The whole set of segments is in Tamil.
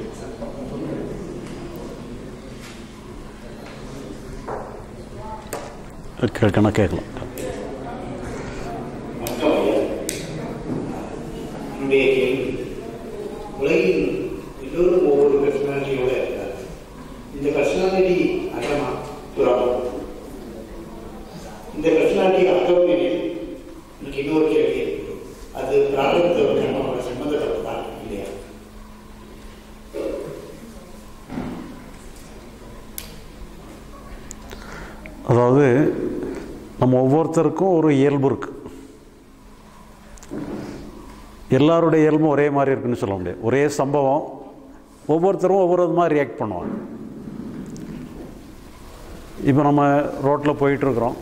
கேட்கணும் கேட்கலாம் என்னுடைய கேள்வி உலகில் எல்லோரும் ஒவ்வொரு பர்சனாலிட்டியோட இருக்கார் இந்த பர்சனாலிட்டி அகமா புறமா இந்த பர்சனாலிட்டி அகம் எனில் எனக்கு இன்னொரு கேள்வி இருக்கு அது பிராரத்தோட கர்மாவோட சம்பந்தப்பட்டதா இல்லையா அதாவது நம்ம ஒவ்வொருத்தருக்கும் ஒரு இயல்பு இருக்கு எல்லாருடைய இயல்பும் ஒரே மாதிரி இருக்குன்னு சொல்ல முடியாது ஒரே சம்பவம் ஒவ்வொருத்தரும் ஒவ்வொரு மாதிரி ரியாக்ட் பண்ணுவாங்க இப்போ நம்ம ரோட்டில் போயிட்டுருக்குறோம்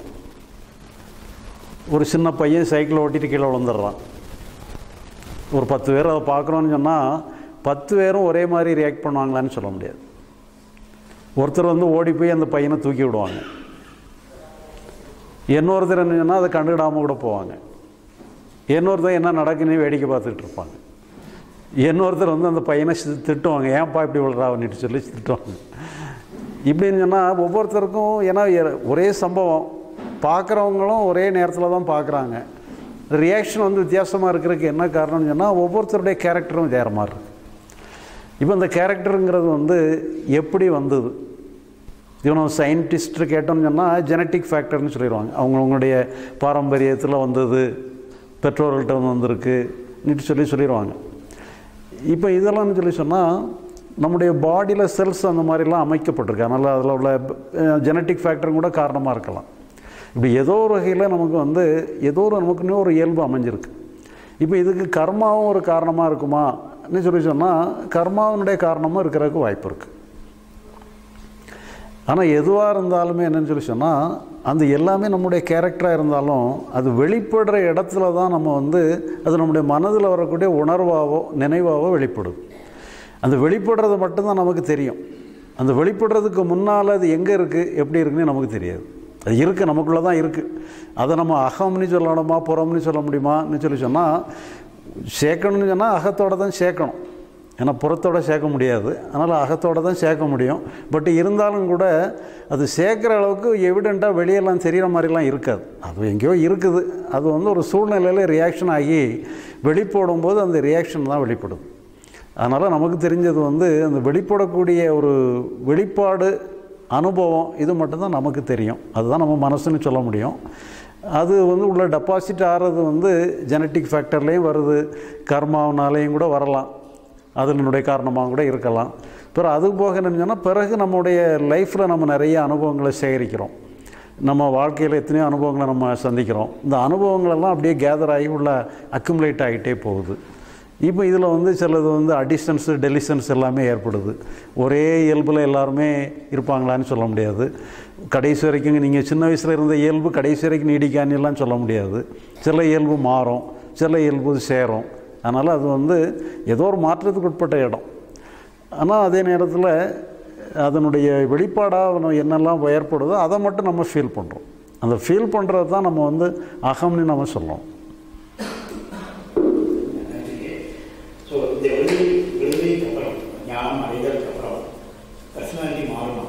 ஒரு சின்ன பையன் சைக்கிளை ஓட்டிட்டு கீழே விழுந்துடுறான் ஒரு பத்து பேர் அதை பார்க்குறோன்னு சொன்னால் பத்து பேரும் ஒரே மாதிரி ரியாக்ட் பண்ணுவாங்களான்னு சொல்ல முடியாது ஒருத்தர் வந்து ஓடி போய் அந்த பையனை தூக்கி விடுவாங்க இன்னொருத்தர் என்ன சொன்னால் அதை கண்டுக்கிடாமல் கூட போவாங்க இன்னொருத்தர் என்ன நடக்குன்னு வேடிக்கை பார்த்துக்கிட்டு இருப்பாங்க இன்னொருத்தர் வந்து அந்த பையனை சி- திட்டுவாங்க ஏன்ப்பா இப்படி விழுறாவன்னுட்டு சொல்லி திட்டுவாங்க இப்படின்னு சொன்னால் ஒவ்வொருத்தருக்கும் ஏன்னா எ- ஒரே சம்பவம் பார்க்குறவங்களும் ஒரே நேரத்தில் தான் பார்க்குறாங்க ரியாக்ஷன் வந்து வித்தியாசமாக இருக்கிறதுக்கு என்ன காரணம்னு சொன்னால் ஒவ்வொருத்தருடைய கேரக்டரும் வேறு மாதிரி இருக்கு இப்போ இந்த கேரக்டருங்கிறது வந்து எப்படி வந்தது இவனும் சயின்டிஸ்ட்டு கேட்டோம்னு சொன்னால் ஜெனட்டிக் ஃபேக்டர்னு சொல்லிடுவாங்க அவங்கவுங்களுடைய பாரம்பரியத்தில் வந்தது பெற்றோர்கள்ட்ட வந்து வந்திருக்கு நீட்டு சொல்லி சொல்லிடுவாங்க இப்போ இதெல்லாம் சொல்லி சொன்னால் நம்முடைய பாடியில் செல்ஸ் அந்த மாதிரிலாம் அமைக்கப்பட்டிருக்கு அதனால் அதில் உள்ள ஜெனட்டிக் ஃபேக்டரும் கூட காரணமாக இருக்கலாம் இப்படி ஏதோ ஒரு வகையில் நமக்கு வந்து ஏதோ ஒரு நமக்குன்னு ஒரு இயல்பு அமைஞ்சிருக்கு இப்போ இதுக்கு கர்மாவும் ஒரு காரணமாக இருக்குமான்னு சொல்லி சொன்னால் கர்மாவினுடைய காரணமும் இருக்கிறதுக்கு வாய்ப்பு இருக்குது ஆனால் எதுவாக இருந்தாலுமே என்னன்னு சொல்லி சொன்னால் அந்த எல்லாமே நம்முடைய கேரக்டராக இருந்தாலும் அது வெளிப்படுற இடத்துல தான் நம்ம வந்து அது நம்முடைய மனதில் வரக்கூடிய உணர்வாவோ நினைவாவோ வெளிப்படுது அந்த வெளிப்படுறது மட்டும்தான் நமக்கு தெரியும் அந்த வெளிப்படுறதுக்கு முன்னால் அது எங்கே இருக்குது எப்படி இருக்குன்னு நமக்கு தெரியாது அது இருக்குது நமக்குள்ளே தான் இருக்குது அதை நம்ம அகம்னு சொல்லணுமா புறம்னு சொல்ல முடியுமான்னு சொல்லி சொன்னால் சேர்க்கணும்னு சொன்னால் அகத்தோட தான் சேர்க்கணும் ஏன்னா புறத்தோட சேர்க்க முடியாது அதனால் அகத்தோட தான் சேர்க்க முடியும் பட் இருந்தாலும் கூட அது சேர்க்குற அளவுக்கு எவிடெண்ட்டாக வெளியெல்லாம் தெரிகிற மாதிரிலாம் இருக்காது அது எங்கேயோ இருக்குது அது வந்து ஒரு சூழ்நிலையில் ரியாக்ஷன் ஆகி வெளிப்போடும்போது அந்த ரியாக்ஷன் தான் வெளிப்படுது அதனால் நமக்கு தெரிஞ்சது வந்து அந்த வெளிப்படக்கூடிய ஒரு வெளிப்பாடு அனுபவம் இது மட்டும்தான் நமக்கு தெரியும் அதுதான் நம்ம மனசுன்னு சொல்ல முடியும் அது வந்து உள்ள டெபாசிட் ஆகிறது வந்து ஜெனட்டிக் ஃபேக்டர்லேயும் வருது கர்மாவனாலேயும் கூட வரலாம் அதனுடைய காரணமாக கூட இருக்கலாம் பிறகு அது போக என்னன்னு சொன்னால் பிறகு நம்முடைய லைஃப்பில் நம்ம நிறைய அனுபவங்களை சேகரிக்கிறோம் நம்ம வாழ்க்கையில் எத்தனையோ அனுபவங்களை நம்ம சந்திக்கிறோம் இந்த அனுபவங்களெல்லாம் அப்படியே கேதர் ஆகி உள்ள அக்குமுலேட் ஆகிட்டே போகுது இப்போ இதில் வந்து சிலது வந்து அடிஷன்ஸு டெலிஷன்ஸ் எல்லாமே ஏற்படுது ஒரே இயல்பில் எல்லாருமே இருப்பாங்களான்னு சொல்ல முடியாது கடைசி வரைக்கும் நீங்கள் சின்ன வயசில் இருந்த இயல்பு கடைசி வரைக்கும் நீடிக்கான்னு எல்லாம் சொல்ல முடியாது சில இயல்பு மாறும் சில இயல்பு சேரும் அதனால் அது வந்து ஏதோ ஒரு மாற்றத்துக்கு உட்பட்ட இடம் ஆனால் அதே நேரத்தில் அதனுடைய வெளிப்பாடாக நம்ம என்னெல்லாம் ஏற்படுதோ அதை மட்டும் நம்ம ஃபீல் பண்ணுறோம் அந்த ஃபீல் பண்ணுறது தான் நம்ம வந்து அகம்னு நம்ம சொல்கிறோம் ஸோ இந்த விடுதலை விடுதலைக்கு அப்புறம் ஞானம் அடைதலுக்கு அப்புறம் பர்சனாலிட்டி மாறுமா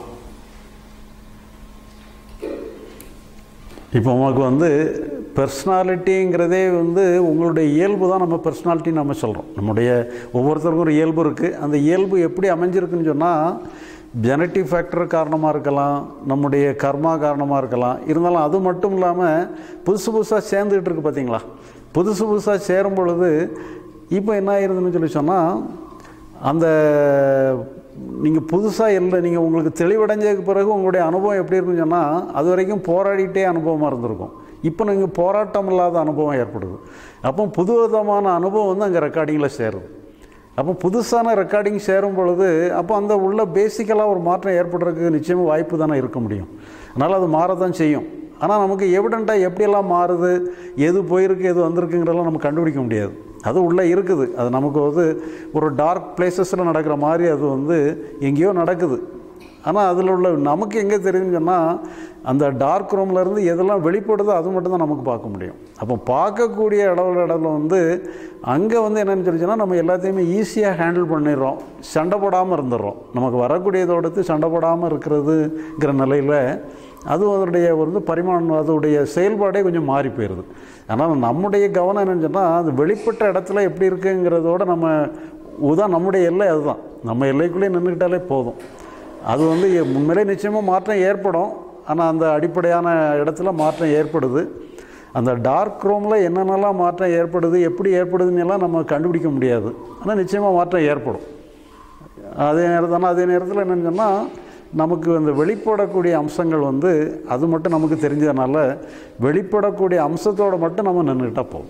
இப்போ உங்களுக்கு வந்து பர்சனாலிட்டிங்கிறதே வந்து உங்களுடைய இயல்பு தான் நம்ம பர்சனாலிட்டின்னு நம்ம சொல்கிறோம் நம்முடைய ஒவ்வொருத்தருக்கும் ஒரு இயல்பு இருக்குது அந்த இயல்பு எப்படி அமைஞ்சிருக்குன்னு சொன்னால் ஜெனட்டிக் ஃபேக்டர் காரணமாக இருக்கலாம் நம்முடைய கர்மா காரணமாக இருக்கலாம் இருந்தாலும் அது மட்டும் இல்லாமல் புதுசு புதுசாக சேர்ந்துக்கிட்டு இருக்கு பார்த்தீங்களா புதுசு புதுசாக சேரும் பொழுது இப்போ என்ன ஆயிருதுன்னு சொல்லி சொன்னால் அந்த நீங்கள் புதுசாக இல்லை நீங்கள் உங்களுக்கு தெளிவடைஞ்சதுக்கு பிறகு உங்களுடைய அனுபவம் எப்படி இருக்குன்னு சொன்னால் அது வரைக்கும் போராடிட்டே அனுபவமாக இருந்திருக்கும் இப்போ நீங்கள் போராட்டம் இல்லாத அனுபவம் ஏற்படுது அப்போ புது விதமான அனுபவம் வந்து அங்கே ரெக்கார்டிங்கில் சேருது அப்போ புதுசான ரெக்கார்டிங் சேரும் பொழுது அப்போ அந்த உள்ள பேசிக்கலாக ஒரு மாற்றம் ஏற்படுறதுக்கு நிச்சயமாக வாய்ப்பு தானே இருக்க முடியும் அதனால் அது மாறத்தான் செய்யும் ஆனால் நமக்கு எவிடண்ட்டாக எப்படியெல்லாம் மாறுது எது போயிருக்கு எது வந்திருக்குங்கிறதெல்லாம் நம்ம கண்டுபிடிக்க முடியாது அது உள்ளே இருக்குது அது நமக்கு வந்து ஒரு டார்க் பிளேசஸில் நடக்கிற மாதிரி அது வந்து எங்கேயோ நடக்குது ஆனால் அதில் உள்ள நமக்கு எங்கே தெரியுதுன்னு சொன்னால் அந்த டார்க் ரூம்லேருந்து எதெல்லாம் வெளிப்படுதோ அது மட்டும் தான் நமக்கு பார்க்க முடியும் அப்போ பார்க்கக்கூடிய இடத்துல இடத்துல வந்து அங்கே வந்து என்னென்னு சொல்லிச்சுன்னா நம்ம எல்லாத்தையுமே ஈஸியாக ஹேண்டில் பண்ணிடுறோம் சண்டை போடாமல் இருந்துடுறோம் நமக்கு வரக்கூடியதோடத்து சண்டை போடாமல் இருக்கிறதுங்கிற நிலையில் அது அதனுடைய வந்து பரிமாணம் அதோடைய செயல்பாடே கொஞ்சம் மாறி போயிடுது ஆனால் நம்முடைய கவனம் என்னன்னு சொன்னால் அது வெளிப்பட்ட இடத்துல எப்படி இருக்குங்கிறதோட நம்ம உதான் நம்முடைய எல்லை அதுதான் நம்ம எல்லைக்குள்ளேயே நின்றுக்கிட்டாலே போதும் அது வந்து உண்மையிலே நிச்சயமாக மாற்றம் ஏற்படும் ஆனால் அந்த அடிப்படையான இடத்துல மாற்றம் ஏற்படுது அந்த டார்க் ரூமில் என்னென்னலாம் மாற்றம் ஏற்படுது எப்படி ஏற்படுதுன்னு எல்லாம் நம்ம கண்டுபிடிக்க முடியாது ஆனால் நிச்சயமாக மாற்றம் ஏற்படும் அதே நேரத்தில் ஆனால் அதே நேரத்தில் என்னென்னு சொன்னால் நமக்கு அந்த வெளிப்படக்கூடிய அம்சங்கள் வந்து அது மட்டும் நமக்கு தெரிஞ்சதுனால வெளிப்படக்கூடிய அம்சத்தோடு மட்டும் நம்ம நின்றுக்கிட்டால் போதும்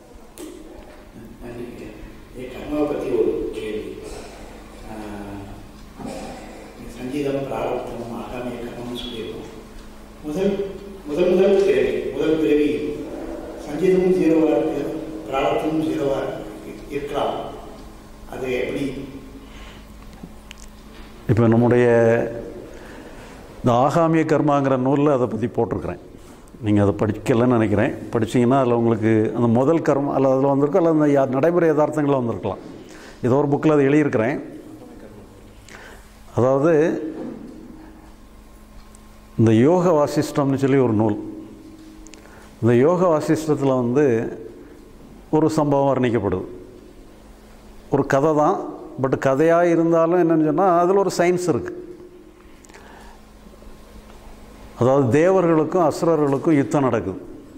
கர்மாவை பற்றி ஒரு கேள்வி ஆஹ், சங்கீதம் பிராரப்தம் ஆகாமிய கர்மம்னு சொல்லியிருக்கோம் முதல் முதல் முதல் பிறவி முதல் பிறவி சங்கீதமும் ஜீரோவாக இருக்கு பிராரப்தமும் ஜீரோவாக இருக்கலாம் அது எப்படி இப்போ நம்முடைய இந்த ஆகாமிய கர்மாங்கிற நூலில் அதை பற்றி போட்டிருக்கிறேன் நீங்கள் அதை படிக்கலைன்னு நினைக்கிறேன் படிச்சீங்கன்னா அதில் உங்களுக்கு அந்த முதல் கர்மம் அல்ல அதில் வந்திருக்கும் அல்லது அந்த யா- நடைமுறை யதார்த்தங்களில் வந்திருக்கலாம் ஏதோ ஒரு புக்கில் அதை எழுதியிருக்கிறேன் அதாவது இந்த யோக வாசிஷ்டம்னு சொல்லி ஒரு நூல் இந்த யோக வாசிஷ்டத்தில் வந்து ஒரு சம்பவம் வர்ணிக்கப்படுது ஒரு கதை தான் பட் கதையாக இருந்தாலும் என்னன்னு சொன்னால் அதில் ஒரு சயின்ஸ் இருக்குது அதாவது தேவர்களுக்கும் அசுரர்களுக்கும் யுத்தம் நடக்குது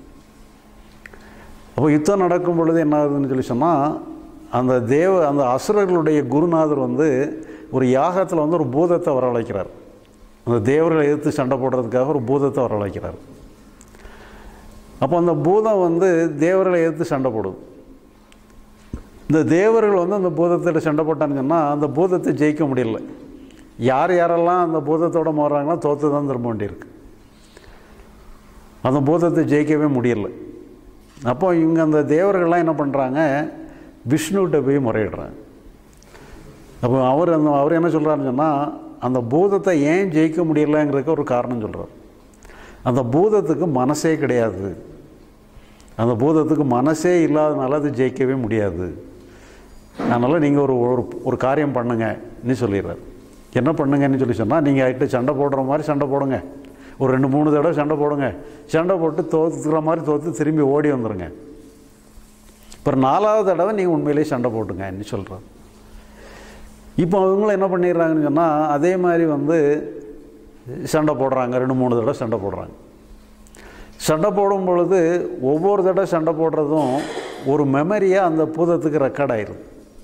அப்போ யுத்தம் நடக்கும் பொழுது என்ன ஆகுதுன்னு சொல்லி சொன்னால் அந்த தேவ அந்த அசுரர்களுடைய குருநாதர் வந்து ஒரு யாகத்தில் வந்து ஒரு பூதத்தை வரவழைக்கிறார் அந்த தேவர்களை எதிர்த்து சண்டை போடுறதுக்காக ஒரு பூதத்தை வரவழைக்கிறார் அப்போ அந்த பூதம் வந்து தேவர்களை எதிர்த்து சண்டை போடுது இந்த தேவர்கள் வந்து அந்த பூதத்திட்ட சண்டை போட்டான்னு சொன்னால் அந்த பூதத்தை ஜெயிக்க முடியல யார் யாரெல்லாம் அந்த பூதத்தோட மோறாங்களோ தோற்று தான் திரும்ப வேண்டியிருக்கு அந்த பூதத்தை ஜெயிக்கவே முடியல அப்போ இவங்க அந்த தேவர்கள்லாம் என்ன பண்ணுறாங்க விஷ்ணுகிட்ட போய் முறையிடுறாங்க அப்போ அவர் அந்த அவர் என்ன சொல்கிறாருன்னு சொன்னால் அந்த பூதத்தை ஏன் ஜெயிக்க முடியலைங்கிறதுக்கு ஒரு காரணம் சொல்கிறார் அந்த பூதத்துக்கு மனசே கிடையாது அந்த பூதத்துக்கு மனசே இல்லாதனால அது ஜெயிக்கவே முடியாது அதனால் நீங்கள் ஒரு ஒரு ஒரு காரியம் பண்ணுங்கன்னு சொல்லிடுறார் என்ன பண்ணுங்கன்னு சொல்லி சொன்னால் நீங்கள் ஆகிட்டு சண்டை போடுற மாதிரி சண்டை போடுங்க ஒரு ரெண்டு மூணு தடவை சண்டை போடுங்க சண்டை போட்டு தோத்துக்கிற மாதிரி தோற்று திரும்பி ஓடி வந்துடுங்க அப்புறம் நாலாவது தடவை நீங்கள் உண்மையிலேயே சண்டை போட்டுங்கன்னு சொல்கிறார் இப்போ அவங்களும் என்ன பண்ணிடுறாங்கன்னு சொன்னால் அதே மாதிரி வந்து சண்டை போடுறாங்க ரெண்டு மூணு தடவை சண்டை போடுறாங்க சண்டை போடும் பொழுது ஒவ்வொரு தடவை சண்டை போடுறதும் ஒரு மெமரியாக அந்த பூதத்துக்கு ரெக்கார்ட் ஆயிரும்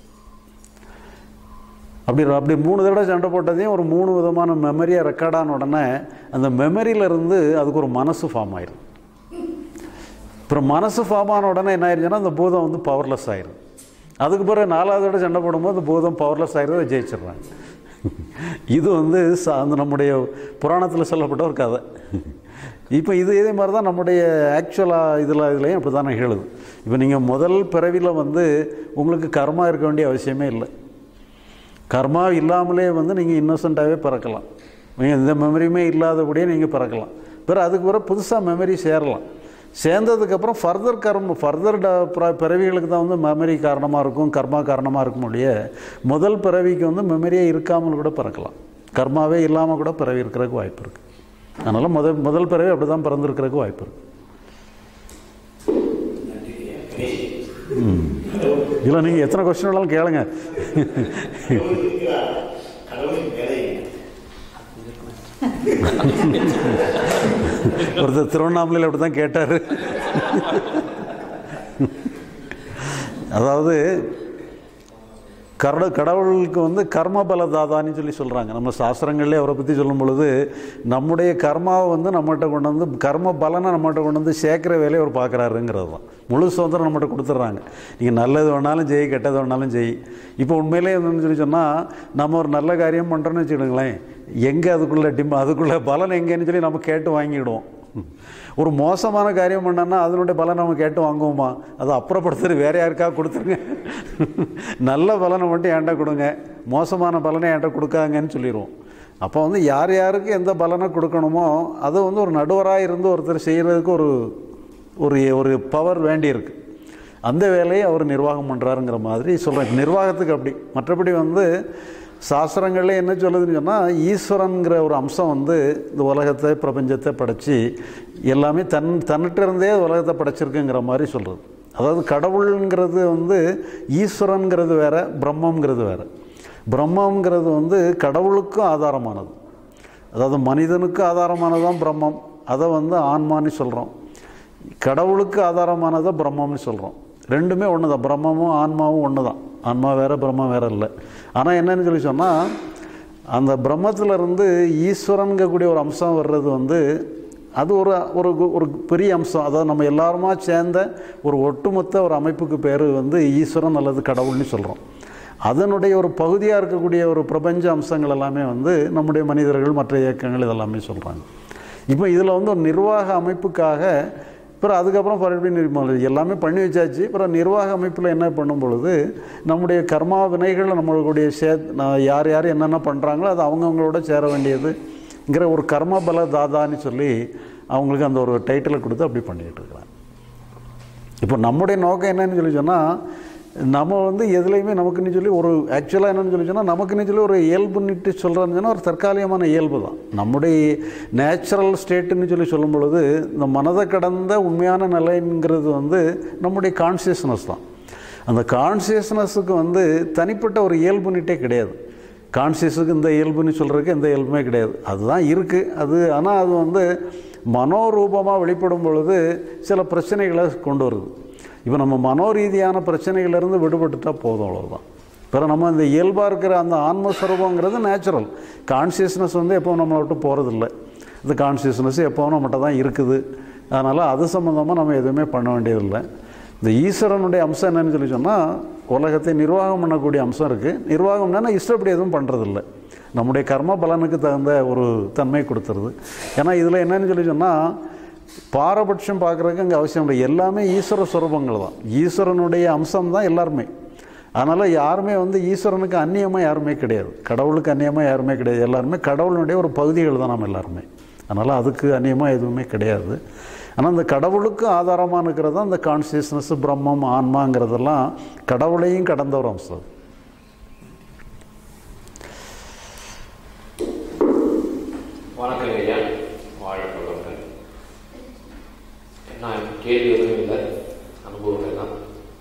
அப்படி அப்படி மூணு தடவை சண்டை போட்டதையும் ஒரு மூணு விதமான மெமரியாக ரெக்கார்டான உடனே அந்த மெமரியிலேருந்து அதுக்கு ஒரு மனசு ஃபார்ம் ஆயிரும் அப்புறம் மனசு ஃபார்ம் ஆன உடனே என்ன ஆயிடுச்சுன்னா அந்த பூதம் வந்து பவர்லெஸ் ஆயிரும் அதுக்கு பிறகு நாலாவது தடவை சண்டை போடும்போது அந்த பூதம் பவர்லெஸ் ஆயிரும் அதை ஜெயிச்சிடுறாங்க இது வந்து ச- அந்த நம்முடைய புராணத்தில் சொல்லப்பட்ட ஒரு கதை இப்போ இது இதே மாதிரி தான் நம்முடைய ஆக்சுவலாக இதில் இதுலேயும் அப்படி தானே ಹೇಳುது இப்போ நீங்கள் முதல் பிறவியில் வந்து உங்களுக்கு கர்மா இருக்க வேண்டிய அவசியமே இல்லை கர்மா இல்லாமலே வந்து நீங்கள் இன்னோசண்ட்டாகவே பிறக்கலாம் நீங்கள் எந்த மெமரியுமே இல்லாதபடியே நீங்கள் பிறக்கலாம் பிறகு அதுக்கு பிறகு புதுசாக மெமரி சேரலாம் சேர்ந்ததுக்கப்புறம் ஃபர்தர் கர்ம ஃபர்தர் ட பிற- பிறவிகளுக்கு தான் வந்து மெமரி காரணமாக இருக்கும் கர்மா காரணமாக இருக்கும் முடிய முதல் பிறவிக்கு வந்து மெமரியே இருக்காமல் கூட பிறக்கலாம் கர்மாவே இல்லாமல் கூட பிறவி இருக்கிறதுக்கு வாய்ப்பு இருக்குது அதனால் முதல் முதல் பிறவி அப்படி தான் பிறந்திருக்கிறதுக்கு வாய்ப்பு இருக்குது இல்லை நீங்கள் எத்தனை கொஸ்டின் வேணாலும் கேளுங்க கடவுள் இருக்கிறார் கடவுளின் வேலை என்ன? ஒருத்தர் திருவண்ணாமலையில் அப்படி தான் கேட்டார் அதாவது கரட கடவுளுக்கு வந்து கர்ம பல தாதான்னு சொல்லி சொல்கிறாங்க நம்ம சாஸ்திரங்கள்லேயே அவரை பற்றி சொல்லும் பொழுது நம்முடைய கர்மாவை வந்து நம்மகிட்ட கொண்டு வந்து கர்ம பலனை நம்மகிட்ட கொண்டு வந்து சேர்க்குற வேலையை அவர் பார்க்குறாருங்கிறது தான் முழு சுதந்திரம் நம்மகிட்ட கொடுத்துட்றாங்க நீங்கள் நல்லது வேணாலும் செய் கெட்டது வேணாலும் செய் இப்போ உண்மையிலே என்னன்னு சொல்லி சொன்னால் நம்ம ஒரு நல்ல காரியம் பண்ணுறோன்னு வச்சுக்கிடுங்களேன் எங்கே அதுக்குள்ளே டிம் அதுக்குள்ளே பலன் எங்கேன்னு சொல்லி நம்ம கேட்டு வாங்கிடுவோம் ஒரு மோசமான காரியம் பண்ணோன்னா அதனுடைய பலனை நம்ம கேட்டு வாங்குவோமா அதை அப்புறப்படுத்துறது வேற யாருக்கா கொடுத்துருங்க நல்ல பலனை மட்டும் என்கிட்ட கொடுங்க மோசமான பலனை என்கிட்ட கொடுக்காங்கன்னு சொல்லிடுவோம் அப்போ வந்து யார் யாருக்கு எந்த பலனை கொடுக்கணுமோ அதை வந்து ஒரு நடுவராக இருந்து ஒருத்தர் செய்கிறதுக்கு ஒரு ஒரு ஒரு பவர் வேண்டியிருக்கு அந்த வேலையை அவர் நிர்வாகம் பண்ணுறாருங்கிற மாதிரி சொல்கிறேன் நிர்வாகத்துக்கு அப்படி மற்றபடி வந்து சாஸ்திரங்கள்ல என்ன சொல்லுதுன்னு சொன்னால் ஈஸ்வரனுங்கிற ஒரு அம்சம் வந்து இந்த உலகத்தை பிரபஞ்சத்தை படைச்சி எல்லாமே தன் தன்னிட்ட இருந்தே உலகத்தை படைச்சிருக்குங்கிற மாதிரி சொல்கிறது அதாவது கடவுளுங்கிறது வந்து ஈஸ்வரனுங்கிறது வேற பிரம்மங்கிறது வேற பிரம்மங்கிறது வந்து கடவுளுக்கும் ஆதாரமானது அதாவது மனிதனுக்கு ஆதாரமானதான் பிரம்மம் அதை வந்து ஆன்மான்னு சொல்கிறோம் கடவுளுக்கு ஆதாரமானதை பிரம்மம்னு சொல்கிறோம் ரெண்டுமே ஒன்று தான் பிரம்மமும் ஆன்மாவும் ஒன்று தான் ஆன்மா வேறு பிரம்மம் வேறு இல்லை ஆனால் என்னன்னு சொல்லி சொன்னால் அந்த பிரம்மத்துல இருந்து ஈஸ்வரன்கக்கூடிய ஒரு அம்சம் வர்றது வந்து அது ஒரு ஒரு ஒரு பெரிய அம்சம் அதாவது நம்ம எல்லாருமா சேர்ந்த ஒரு ஒட்டுமொத்த ஒரு அமைப்புக்கு பேர் வந்து ஈஸ்வரன் அல்லது கடவுள்னு சொல்கிறோம் அதனுடைய ஒரு பகுதியாக இருக்கக்கூடிய ஒரு பிரபஞ்ச அம்சங்கள் எல்லாமே வந்து நம்முடைய மனிதர்கள் மற்ற இயக்கங்கள் இதெல்லாமே சொல்கிறாங்க இப்போ இதில் வந்து ஒரு நிர்வாக அமைப்புக்காக அப்புறம் அதுக்கப்புறம் மறுபடியும் நிர்மூலம் எல்லாமே பண்ணி வச்சாச்சு அப்புறம் நிர்வாக அமைப்பில் என்ன பண்ணும் பொழுது நம்முடைய கர்மா வினைகள் நம்மளுடைய சே நான் யார் யார் என்னென்ன பண்ணுறாங்களோ அது அவங்கவுங்களோட சேர வேண்டியதுங்கிற ஒரு கர்ம பல தாதான்னு சொல்லி அவங்களுக்கு அந்த ஒரு டைட்டிலை கொடுத்து அப்படி பண்ணிகிட்டு இருக்கிறாங்க இப்போ நம்முடைய நோக்கம் என்னன்னு சொல்லி சொன்னால் நம்ம வந்து எதுலேயுமே நமக்குன்னு சொல்லி ஒரு ஆக்சுவலாக என்னன்னு சொல்லி சொன்னால் நமக்குன்னு சொல்லி ஒரு இயல்புன்னுட்டு சொல்கிறோன்னு சொன்னால் ஒரு தற்காலிகமான இயல்பு தான் நம்முடைய நேச்சுரல் ஸ்டேட்டுன்னு சொல்லி சொல்லும் பொழுது இந்த மனதை கடந்த உண்மையான நிலைங்கிறது வந்து நம்முடைய கான்சியஸ்னஸ் தான் அந்த கான்சியஸ்னஸுக்கு வந்து தனிப்பட்ட ஒரு இயல்புன்னிட்டே கிடையாது கான்சியஸுக்கு இந்த இயல்புன்னு சொல்கிறதுக்கு எந்த இயல்புமே கிடையாது அதுதான் இருக்குது அது ஆனால் அது வந்து மனோரூபமாக வெளிப்படும் பொழுது சில பிரச்சனைகளை கொண்டு வருது இப்போ நம்ம மனோரீதியான பிரச்சனைகளிலிருந்து விடுபட்டுட்டால் போதும் அவ்வளோதான் பிறகு நம்ம இந்த இயல்பாக இருக்கிற அந்த ஆன்மஸ்வரூபங்கிறது நேச்சுரல் கான்சியஸ்னஸ் வந்து எப்போ நம்மளை விட்டு போகிறதில்ல இந்த கான்சியஸ்னஸ் எப்போவும் நம்மகிட்ட தான் இருக்குது அதனால் அது சம்மந்தமாக நம்ம எதுவுமே பண்ண வேண்டியதில்லை இந்த ஈஸ்வரனுடைய அம்சம் என்னன்னு சொல்லி சொன்னால் உலகத்தை நிர்வாகம் பண்ணக்கூடிய அம்சம் இருக்குது நிர்வாகம்னா இஷ்டப்படி எதுவும் பண்ணுறதில்ல நம்முடைய கர்ம பலனுக்கு தகுந்த ஒரு தன்மை கொடுத்துருது ஏன்னா இதில் என்னன்னு சொல்லி சொன்னால் பாரபட்சம் பார்க்குறதுக்கு அங்கே அவசியம் இல்லை எல்லாமே ஈஸ்வர சுரூபங்கள் தான் ஈஸ்வரனுடைய அம்சம் தான் எல்லாருமே அதனால் யாருமே வந்து ஈஸ்வரனுக்கு அந்நியமாக யாருமே கிடையாது கடவுளுக்கு அந்நியமாக யாருமே கிடையாது எல்லாருமே கடவுளுடைய ஒரு பகுதிகள் தான் நம்ம எல்லாருமே அதனால் அதுக்கு அந்நியமாக எதுவுமே கிடையாது ஆனால் அந்த கடவுளுக்கு ஆதாரமாக இருக்கிறது தான் அந்த கான்சியஸ்னஸ் பிரம்மம் ஆன்மாங்கிறதெல்லாம் கடவுளையும் கடந்த ஒரு அம்சம் வணக்கம் ஐயா வாழ்க்கை நான் கேள்வி எதுவும் இல்லை அனுபவங்கள் தான்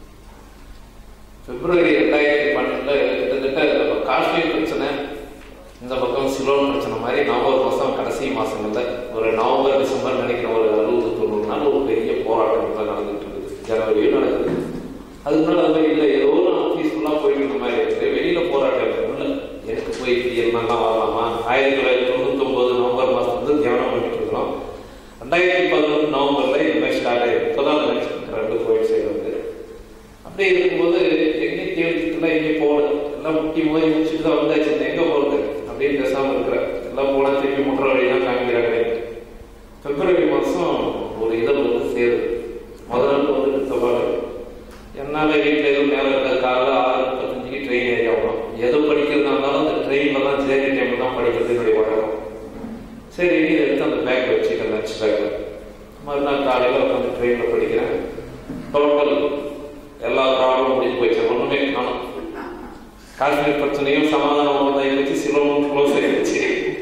பிப்ரவரி ரெண்டாயிரத்தி பன்னெண்டில் கிட்டத்தட்ட நம்ம காஷ்மீர் பிரச்சனை இந்த பக்கம் சிலோன் பிரச்சனை மாதிரி நவம்பர் மாதம் கடைசி மாதங்களில் ஒரு நவம்பர் டிசம்பர் நினைக்கிற ஒரு அறுபது தொண்ணூறு நாள் ஒரு பெரிய போராட்டங்கள் நடந்துட்டு இருக்குது ஜனவரியும் நடக்குது அதுக்கு முன்னாடி அது மாதிரி இல்லை ஏதோ ஒரு பீஸ்ஃபுல்லாக போயிட்டு இருந்த மாதிரி இருக்குது வெளியில் போராட்டம் இல்லை எனக்கு போய் இப்படி என்னெல்லாம் வரலாமா ஆயிரத்தி தொள்ளாயிரத்தி தொண்ணூத்தொம்பது நவம்பர் மாதம் வந்து தியானம் பண்ணிட்டு இருக்கிறோம் ரெண்டாயிரத்தி பதினொன்று நவம்பரில் இந்த மாதிரி ஸ்டார்ட் ஆயிருக்கு இப்போதான் நினச்சிட்டு ரெண்டு கோயில் சைடு வந்து அப்படியே இருக்கும்போது எங்கேயும் தேடிட்டுலாம் எங்கேயும் போகல எல்லாம் முட்டி மோதி முடிச்சுட்டு தான் வந்தாச்சு இந்த எங்கே போகிறது அப்படின்னு பேசாமல் இருக்கிறேன் எல்லாம் போனால் திருப்பி முற்ற வழியெல்லாம் காமிக்கிறாங்க பிப்ரவரி மாதம் ஒரு இதழ் வந்து சேருது முதல் நாள் வந்துட்டு தபால் என்னால் வீட்டில் எதுவும் நேரம் இருக்காது காலையில் ஆறு முப்பத்தஞ்சுக்கு ட்ரெயின் ஏறி ஆகணும் எது படிக்கிறதா இருந்தாலும் அந்த ட்ரெயினில் தான் ஜேர்னி டைமில் தான் படிக்கிறது என்னுடைய வழக்கம் சரி இதை எடுத்து அந்த பேக்கில் வச்சுக்கிறேன் லஞ்ச் பேக்கில் மறுநாள் காலையில் உட்காந்து ட்ரெயினில் படிக்கிறேன் டோட்டல் எல்லா ப்ராப்ளமும் முடிஞ்சு போயிடுச்சு ஒன்றுமே காணும் காஷ்மீர் பிரச்சனையும் சமாதானம் தான் வச்சு சிலோனும் க்ளோஸ் ஆகிடுச்சு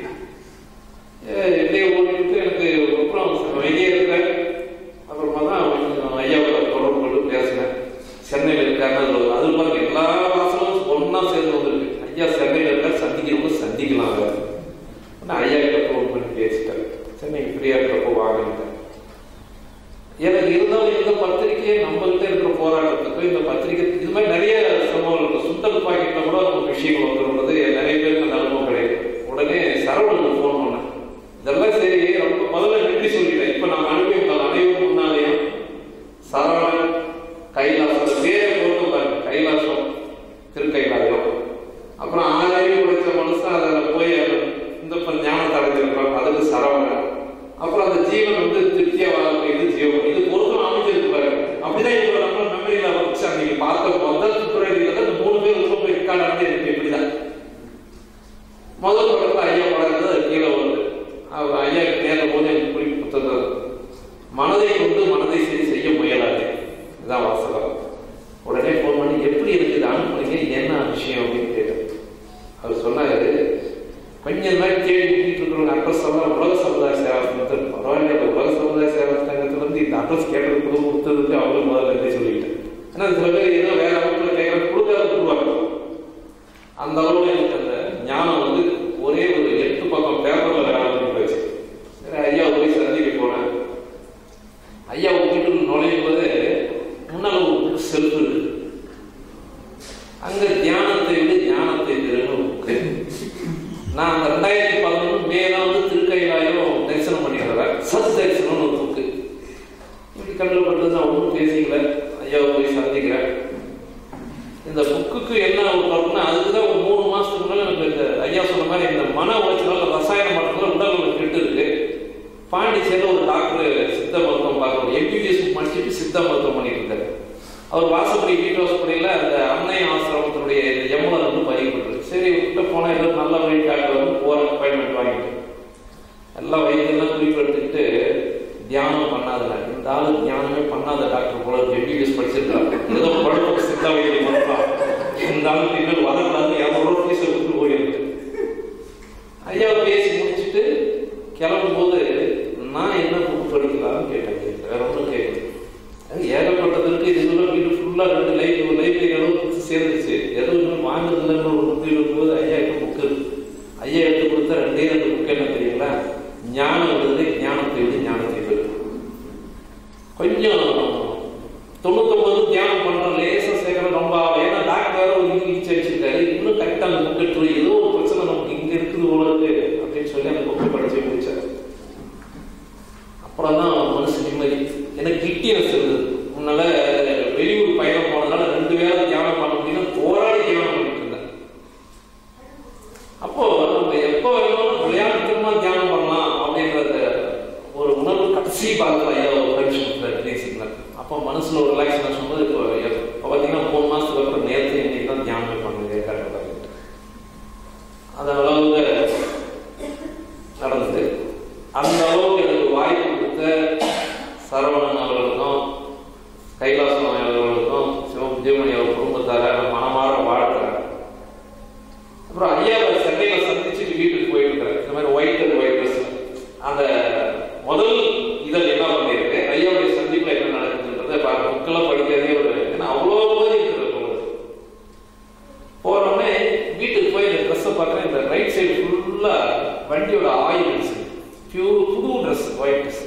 இப்படியே ஓடிட்டு எனக்கு அப்புறம் வெளியே இருக்கிறேன் அப்புறமா தான் கொஞ்சம் ஐயாவோட தொடர்பு கொண்டு பேசினேன் சென்னையில் இருக்காருன்னு அது அது பாருங்க எல்லா வாசலும் ஒன்றா சேர்ந்து வந்திருக்கு ஐயா சென்னையில் இருக்கார் சந்திக்கிறவங்க சந்திக்கலாம் அவர் நான் ஐயா கிட்ட ஃபோன் பண்ணி பேசிட்டேன் சென்னைக்கு ஃப்ரீயாக இருக்கிறப்போ வாங்கிட்டேன் எனக்கு இருந்தாலும் இந்த பத்திரிகையை நம்மகிட்ட இருக்கிற போராட்டத்துக்கு இந்த பத்திரிகை இது மாதிரி நிறைய சம்பவங்கள் இருக்கு சுத்தல் பாக்கெட்ல கூட நமக்கு விஷயங்கள் வந்துருந்தது நிறைய பேருக்கு அந்த அனுபவம் கிடையாது உடனே சரவணுக்கு ஃபோன் பண்ணேன் இதெல்லாம் சரி ரொம்ப முதல்ல நன்றி சொல்லிட்டேன் இப்ப நான் அனுப்பியிருந்தோம் அனைவரும் முன்னாலேயும் சரவணன் கைலாசம் அந்த பேரை பொறுத்து பாருங்க கைலாசம் திருக்கைலாயம் அப்புறம் ஆறாயிரம் உழைச்ச மனுஷன் அதில் போய் இந்த இப்ப ஞானத்தை அடைஞ்சிருப்பான் அதுக்கு சரவணன் அப்புறம் அந்த ஜீவன் வந்து திருப்தியா வாழக்கூடியது ஜீவன் இது பொருத்தம் அமைஞ்சிருக்கு பாருங்க அப்படிதான் இப்போ நம்ம மெமரியில வச்சு அன்னைக்கு பார்த்த முதல் பிப்ரவரியில தான் இந்த மூணு பேர் உள்ள போய் ரெக்கார்ட் ஆனது எனக்கு இப்படிதான் முதல் படத்துல ஐயா படம் கொஞ்சம் இந்த மாதிரி தேடி கூட்டிட்டு இருக்கிறவங்க அட்ரஸ் எல்லாம் உலக சமுதாய சேவா சங்கத்தில் பரவாயில்ல இந்த உலக சமுதாய சேவா சங்கத்துல இருந்து இந்த அட்ரஸ் கேட்டது கொடு கொடுத்ததுக்கு அவங்களும் முதல்ல நன்றி சொல்லிட்டேன் ஏன்னா சில பேர் ஏதோ வேற அமைப்பில் கேட்கற கொடுக்காத கொடுவாங்க அந்த அளவுல எனக்கு அந்த ஞானம் வந்து ஒரே ஒரு எட்டு பக்கம் பேப்பர்ல வேலை பண்ணி போச்சு சரி ஐயா போய் சந்திக்க போனேன் ஐயா வீட்டுக்கு நுழையும் போது முன்னால ஒரு புக்கு செல்ஃப் இருக்கு அங்க தியானத்தை விட ஞானத்தை பெறுன்னு ஒரு புக்கு நான் அந்த ரெண்டாயிரத்தி பதினொன்று மே தான் வந்து திருக்கைலாயம் தரிசனம் பண்ணிடுறேன் சத் தரிசனம்னு ஒரு புக்கு இப்படி கண்ணில் பட்டு நான் ஒன்றும் பேசிக்கல ஐயாவை போய் சந்திக்கிறேன் இந்த புக்குக்கு என்ன ஒரு பலன்னா அதுக்கு தான் ஒரு மூணு மாசத்துக்கு முன்னாடி எனக்கு இந்த ஐயா சொன்ன மாதிரி இந்த மன உளைச்சலால் ரசாயன மாற்றத்தில் உடல் உள்ள கெட்டு இருக்கு பாண்டிச்சேரியில் ஒரு டாக்டர் சித்த மருத்துவம் பார்க்கணும் எம்பிபிஎஸ் படிச்சுட்டு சித்த மருத்துவம் பண்ணிட்டு இருக்காரு அவர் வாசப்படி வீட்டு வாசப்படியில் அந்த அன்னை ஆசிரமத்தினுடைய எம்எல் வந்து பதிவுபட்டுருக்கு சரி உள்ள போனால் ஏதோ நல்ல வழி டாக்டர் வந்து போகிற அப்பாயின்மெண்ட் வாங்கிட்டு எல்லா வைத்தியெல்லாம் குறிப்பு எடுத்துக்கிட்டு தியானம் பண்ணாதல இந்த ஆளு தியானமே பண்ணாத டாக்டர் போல எம்பிபிஎஸ் படிச்சிருக்காரு ஏதோ குழப்பம் சித்தா வைத்தியம் பண்ணலாம் இந்த ஆளு பின்னால் வரக்கூடாது இரநூறுவா ஃபீஸை கொடுத்து போயிருக்கு ஐயா பேசி முடிச்சுட்டு கிளம்பும்போது நான் என்ன புக் படிக்கலாம்னு கேட்டேன் வேற ஒன்றும் கேட்கல அது ஏகப்பட்டதற்கு இதுக்குள்ள வீடு ஃபுல்லாக ரெண்டு லைஃப் ஒரு லைப்ரரி அளவு புக்ஸ் சேர்ந்துச்சு எதுவும் இன்னும் வாங்குறதுலன்னு ஒரு புக்கு இருக்கும்போது ஐயா கிட்ட புக்கு இருக்கு ஐயா எடுத்து கொடுத்த ரெண்டே ரெண்டு புக்கு என்ன தெரியுங்களா ஞானம் விடுதலை ஞானத்தை விடு ஞானத்தை விடு கொஞ்சம் தொண்ணூத்தொன்பது தியானம் பண்றோம் லேசா சேர்க்கணும் ரொம்ப ஆகும். ஏன்னா டாக்டர் வேற ஒரு இங்கிலீஷ் அடிச்சிருக்காரு இன்னும் கரெக்டாக அந்த புக் எடுத்து ஏதோ ஒரு பிரச்சனை நமக்கு இங்க இருக்குது போல இருக்கு அப்படின்னு சொல்லி அந்த புக்கை படிச்சு முடிச்சாரு அப்புறம் தான் மனசு நிம்மதி எனக்கு கிட்டினஸ் இருந்தது முன்னால வெளியூர் பயணம் போனதுனால ரெண்டு வேளை தியானம் பண்ண முடியல போராடி தியானம் பண்ணிட்டு இருந்தேன் அப்போ நம்ம எப்போ வேணாலும் விளையாட்டுமா தியானம் பண்ணலாம் அப்படின்றத ஒரு உணர்வு கடைசி பாகத்தில் ஐயா ஒரு ஃப்ரெண்ட்ஷிப் பேசிக்கிறேன் அப்போ மனசுல ஒரு ரிலாக்ஸேஷன் சொன்னது இப்போ இப்போ பார்த்தீங்கன்னா மூணு மாசத்துக்கு அப்புறம் நேரத்தை இன்னைக்கு தான் தியானமே பண்ணுங்க கரெக்டாக அது அளவுக்கு நடந்தது அந்த அளவுக்கு எனக்கு வாய்ப்பு கொடுத்த சரவணன் அவர்களுக்கும் கைலாசம் அவர்களுக்கும் சிவம் விஜயமணி அவர் குடும்பத்தார நான் மனமாற வாழ்த்துறேன் அப்புறம் ஐயாவை சென்னையில சந்திச்சுட்டு வீட்டுக்கு போயிட்டு இருக்கிறேன் இந்த மாதிரி ஒயிட் அண்ட் ஒயிட் ட்ரெஸ் அந்த முதல் இதழ் என்ன பண்ணியிருக்கு ஐயாவுடைய சந்திப்புல என்ன நடக்குதுன்றதை பாருங்க புக்கெல்லாம் படிக்கிறதே ஒரு ஏன்னா அவ்வளோ போது இருக்கிறது போறோடனே வீட்டுக்கு போய் இந்த ட்ரெஸ்ஸை பார்க்குறேன் இந்த ரைட் சைடு ஃபுல்லா வண்டியோட ஆயில் பியூர் புது ட்ரெஸ் ஒயிட் ட்ரெஸ்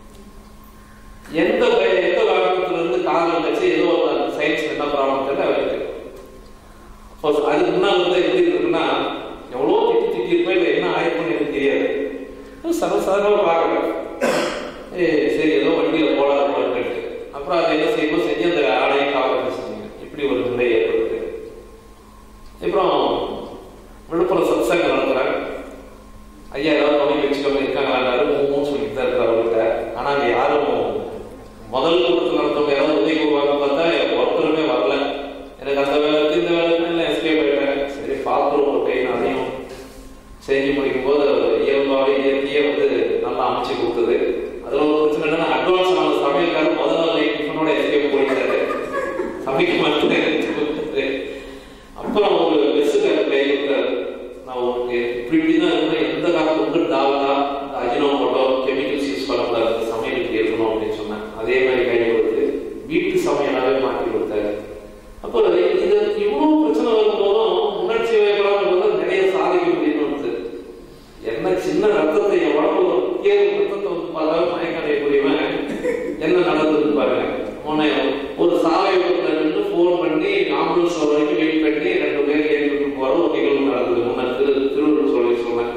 எந்த பய- எந்த வாகனத்துல இருந்து காரில் வச்சு ஏதோ சயின்ஸ் என்ன ப்ராப்ளம் தெரியல அவருக்கு அப்போ அதுக்கு முன்னால் வந்து எப்படி இருக்குன்னா எவ்வளோ திட்டி திட்டி இருப்பேன் இல்லை என்ன ஆயிருக்கும்னு எனக்கு தெரியாது சர்வசாதாரணமாக பார்க்குறேன் ஏ சரி ஏதோ வண்டியில் போடாத போட்டு அப்புறம் அதை என்ன செய்யணும் செஞ்சு அந்த ஆடையை காவல் செஞ்சீங்க இப்படி ஒரு நிலை ஏற்படுது அப்புறம் விழுப்புரம் சத்சங்கம் நடத்துறேன் ஐயா ஏதாவது துணை வச்சுக்கோங்க இருக்காங்களாரு மூணு சொல்லிட்டு தான் இருக்கிற அவர்கிட்ட ஆனால் அங்கே யாரும் முதல் கூட்டத்தில் நடத்தவங்க யாராவது உதவி வருவாங்க பார்த்தா ஒருத்தருமே வரல எனக்கு அந்த வேலை இருக்கு இந்த வேலை இருக்கு எல்லாம் எஸ்கேப் ஆயிட்டேன் சரி பார்த்துருவோம் ஒரு கை அதையும் செஞ்சு முடிக்கும் போது இயல்பாகவே இயற்கையே வந்து நல்லா அமைச்சு கொடுத்தது அதில் ஒரு பிரச்சனை என்னன்னா அட்வான்ஸ் ஆன சமையல்காரர் முதல் நாள் நைட் டிஃபனோட எஸ்கேப் போயிட்டாரு சமைக்க மாட்டேன் அப்புறம் ஒரு பெஸ்ஸுக்கார கை கொடுத்தாரு நான் உங்களுக்கு இப்படி இப்படி தான் இருக்கணும் எந்த காலத்துல வந்து டால்டா இந்த அஜினோமோட்டோ கெமிக்கல்ஸ் யூஸ் பண்ணக்கூடாது இந்த சமையல் இப்படி இருக்கணும் அப்படின்னு சொன்னேன் அதே மாதிரி கை கொடுத்து வீட்டு சமையலாவே மாற்றி கொடுத்தாரு அப்போ இது இவ்வளவு பிரச்சனை வரும்போதும் உணர்ச்சி வயப்படாமல் வந்து நிறைய சாதிக்க முடியும்னு வந்து என்ன சின்ன ரத்தத்தை என் உடம்புல ஒரு முக்கிய ரத்தத்தை வந்து பார்த்தாலும் மயக்கம் அடையக்கூடியவன் என்ன நடந்ததுன்னு பாருங்க முன்ன ஒரு சாலை விபத்துல நின்று ஃபோன் பண்ணி ஆம்புலன்ஸ் வர வரைக்கும் வெயிட் பண்ணி ரெண்டு பேர் ஏறிட்டு போற ஒரு நிகழ்வு நடந்தது முன்ன திரு திருவள்ளுவர் சொல்லி சொன்னேன்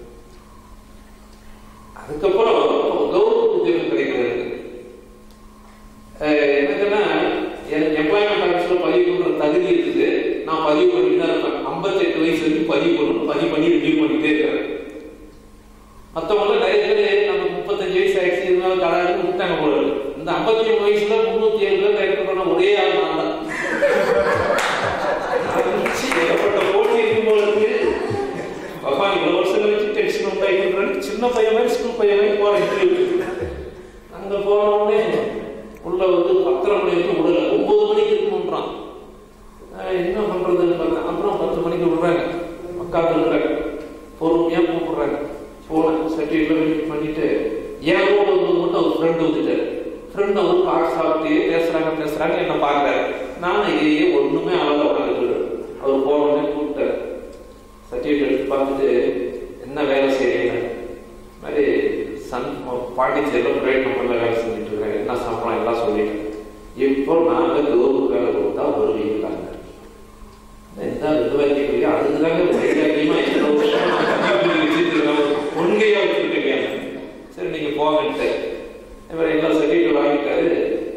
அதுக்கப்புறம் கௌரவ உத்தியோகம் கிடைக்கிறது அஹ் எனக்குன்னா எனக்கு எம்ப்ளாய்மெண்ட் ஆஃபீஸில் பதிவு பண்ணுற தகுதி இருக்குது நான் பதிவு பண்ணிட்டு தான் இருப்பேன் ஐம்பத்தெட்டு வயசு வரைக்கும் பதிவு பண்ணணும் பதிவு பண்ணி ரிவ்யூ பண்ணிட்டே இருக்கிறேன் மற்றவங்க நிறைய பேர் நமக்கு முப்பத்தஞ்சு வயசு ஆயிடுச்சு இருந்தாலும் கடாயிரம் விட்டாங்க போல இருக்கு. இந்த ஐம்பத்தி மூணு வயசுல முந்நூத்தி ஏழு பேர் டைரக்ட் பண்ண ஒரே ஆள் நான் தான் ஆரம்பிச்சு ஏகப்பட்ட போட்டி இருக்கும் போல இருக்கு அப்பா இவ்வளவு வருஷம் கழிச்சு டென்ஷன் உண்டாயிட்டு சின்ன பையன் மாதிரி ஸ்கூல் பையன் மாதிரி போற இன்டர்வியூ அங்க போன உடனே உள்ள வந்து பத்தரை மணி வரைக்கும் விடல ஒன்பது மணிக்கு இருக்கணும்ன்றான் ஆஹ் என்ன பண்றதுன்னு பார்த்தேன் அப்புறம் பத்து மணிக்கு விடுறாங்க பக்காத்து இருக்கிறாங்க பொறுமையா பாண்டிச்சேரியில் பிரைவேட் கம்பெனியில் வேலை செஞ்சுட்டு இருக்கிறேன் என்ன சம்பளம் எல்லாம் சொல்லிட்டேன் இப்போ நாங்கள் கவர்மெண்ட் வேலை கொடுத்தா வருவீங்களாங்க எந்த இது வைக்கிறீங்க அதுக்கு தாங்க வைராக்கியமாக எத்தனை வருஷம் நான் கன்னியாகுமரி வச்சுருக்கேன் கொள்கையாக வச்சுருக்கேன் சரி நீங்கள் போங்கன்ட்டு இவர் எல்லாம் சர்டிஃபிகேட் வாங்கிட்டாரு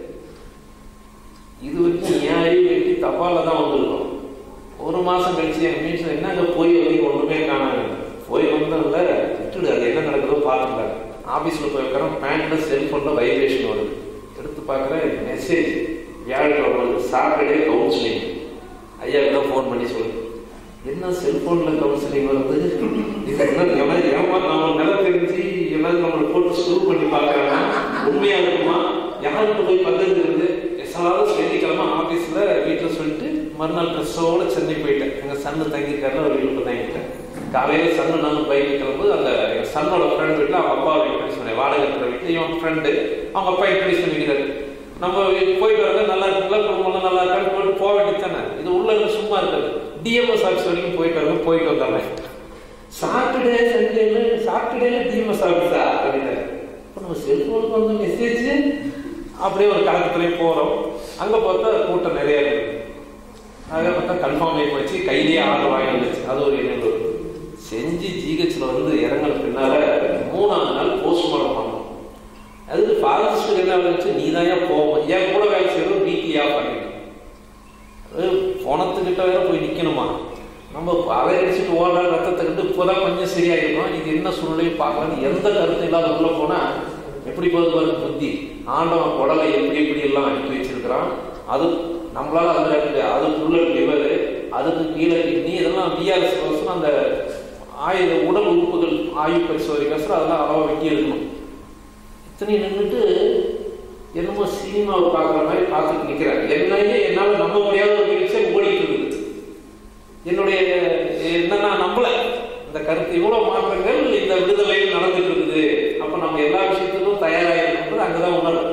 இது வரைக்கும் என் அறிவு வெட்டி தபால தான் வந்திருக்கும் ஒரு மாசம் கழிச்சு என் மீன்ஸ் என்னங்க போய் வரைக்கும் ஒண்ணுமே காணாங்க போய் வந்ததில்ல விட்டுடு அது என்ன நடக்குதோ பார்த்துக்கல ஆஃபீஸில் போய் வைக்கிறோம் பேண்ட்ல செல்ஃபோனில் வைப்ரேஷன் வருது எடுத்து பார்க்குறேன் மெசேஜ் வியாழக்கிழமை வருது சாட்டர்டே கவுன்சிலிங் ஐயாவுக்கு தான் ஃபோன் பண்ணி சொல்லு என்ன செல்ஃபோனில் கவுன்சிலிங் வருது இது என்ன எவ்வளோ ஏமா நம்ம நில தெரிஞ்சு எல்லாரும் நம்மளை போட்டு ஸ்க்ரூ பண்ணி பார்க்குறாங்க உண்மையாக இருக்குமா யாருக்கு போய் பகிர்ந்துருது எஸ்ஆராவது வெள்ளிக்கிழமை ஆஃபீஸில் வீட்டில் சொல்லிட்டு மறுநாள் ட்ரெஸ்ஸோட சென்னை போயிட்டேன் எங்கள் சன்னு தங்கியிருக்காருல ஒரு வீட்டில் தங்கிட்டேன் காலையில் சன்னு நானும் பைக் கிளம்பு அந்த எங்கள் சன்னோட ஃப்ரெண்ட் வீட்டில் அவங்க அப்பா இன்ட்ரடியூஸ் பண்ணேன் வாடகை இருக்கிற வீட்டில் இவன் ஃப்ரெண்டு அவங்க அப்பா இன்ட்ரடியூஸ் பண்ணிக்கிறாரு நம்ம போயிட்டு வரது நல்லா இருக்குல்ல குடும்பம்லாம் நல்லா இருக்கான்னு போட்டு போக வேண்டியது தானே இது உள்ள இருந்து சும்மா இருக்காது டிஎம்எஸ் ஆஃபீஸ் வரைக்கும் போயிட்டு வரணும் போயிட்டு வந்துடுறேன் சாட்டர்டே சண்டேல சாட்டர்டேல டிஎம்எஸ் ஆஃபீஸா அப்படின்னு இப்போ நம்ம செல்ஃபோனுக்கு வந்து மெசேஜ் அப்படியே ஒரு கலக்கத்துலேயே போகிறோம் அங்கே பார்த்தா கூட்டம் நிறைய இருக்கு அதை பார்த்தா கன்ஃபார்ம் ஆகி போச்சு கையிலேயே ஆர்டர் வாங்கி வந்துச்சு அது ஒரு நினைவு செஞ்சு ஜிஹெச்சில் வந்து இறங்கின பின்னால மூணாவது நாள் போஸ்ட்மார்ட்டம் பண்ணோம் அதுக்கு ஃபாரஸ்ட்டுக்கு என்ன வந்துச்சு நீ தான் ஏன் போவோம் என் கூட வேலை செய்யறது வீக்லியா பண்ணிட்டு அது போனத்துக்கிட்ட வேற போய் நிற்கணுமா நம்ம அதை அடிச்சுட்டு ஓடுற ரத்தத்தை கிட்ட இப்போதான் கொஞ்சம் சரியாயிருக்கும் இது என்ன சூழ்நிலையும் பார்க்கலாம்னு எந்த கருத்து இல்லாத உள்ள போனா எப்படி போகுது பாருங்க புத்தி ஆண்டவன் உடலை எப்படி எப்படி எல்லாம் அனுப்பி வச்சிருக்கிறான் அது நம்மளால அதுல இருக்கு அதுக்குள்ள லிவர் அதுக்கு கீழே கிட்னி இதெல்லாம் பிஆர்எஸ் கோசம் அந்த ஆயுத உடல் உறுப்புகள் ஆய்வு பரிசோதனைக்கோசரம் அதெல்லாம் அளவா வெட்டி இருக்கணும் இத்தனை நின்றுட்டு என்னமோ சினிமாவை பார்க்குற மாதிரி பார்த்துட்டு நிற்கிறேன் என்னையே என்னால் நம்ப முடியாத ஒரு நிகழ்ச்சியை ஓடிட்டு இருக்குது என்னுடைய என்ன நான் நம்பல இந்த கருத்து இவ்வளவு மாற்றங்கள் இந்த விடுதலையில் நடந்துட்டு இருக்குது அப்ப நம்ம எல்லா விஷயத்துக்கும் தயாராகிருக்கிறது அங்கதான் உணரும்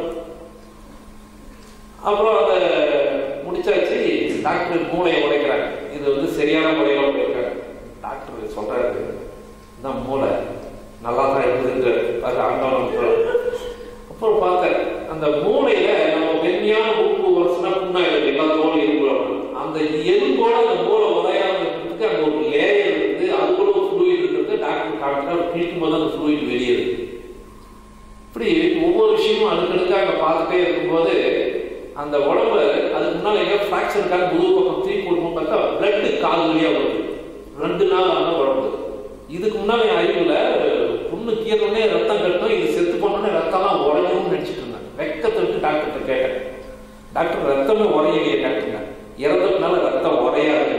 அப்புறம் அதை முடிச்சாச்சு டாக்டர் மூளையை உடைக்கிறாங்க இது வந்து சரியான முறையில் உடைக்கிறாங்க டாக்டர் சொல்றாரு இதான் மூளை நல்லா தான் இருக்குது அது ஆண்டவன் அப்புறம் பார்த்தேன் அந்த மூளையில நம்ம மென்மையான உப்பு வருஷம்னா புண்ணாயிருக்கு எல்லா தோலும் இருக்கிறோம் அந்த எலும்போட அந்த மூளை உதையாததுக்கு அங்க ஒரு லேயர் இருக்குது அது கூட ஒரு ஃப்ளூயிட் இருக்கிறது டாக்டர் காமிச்சா கிழிக்கும் போது அந்த ஃப்ளூயிட் வெளியேறுது இப்படி ஒவ்வொரு விஷயமும் அடுக்கடுக்காக அங்க பார்த்துட்டே இருக்கும்போது அந்த உடம்பு அதுக்கு முன்னால எங்க ஃப்ராக்சர் இருக்காங்க முதுகு பக்கம் தூக்கி போடும்போது பார்த்தா பிளட் கால் வழியா வருது ரெண்டு நாள் ஆன உடம்பு இதுக்கு முன்னால என் அறிவுல புண்ணு கீழே ரத்தம் கட்டும் இது செத்து போனோடனே ரத்தம்லாம் உடையணும்னு நினைச்சிட்டு இருந்தேன் வெக்கத்தை விட்டு டாக்டர்கிட்ட கேட்டேன் டாக்டர் ரத்தமே உரையலையே டாக்டருங்க இறந்ததுனால ரத்தம் உரையாது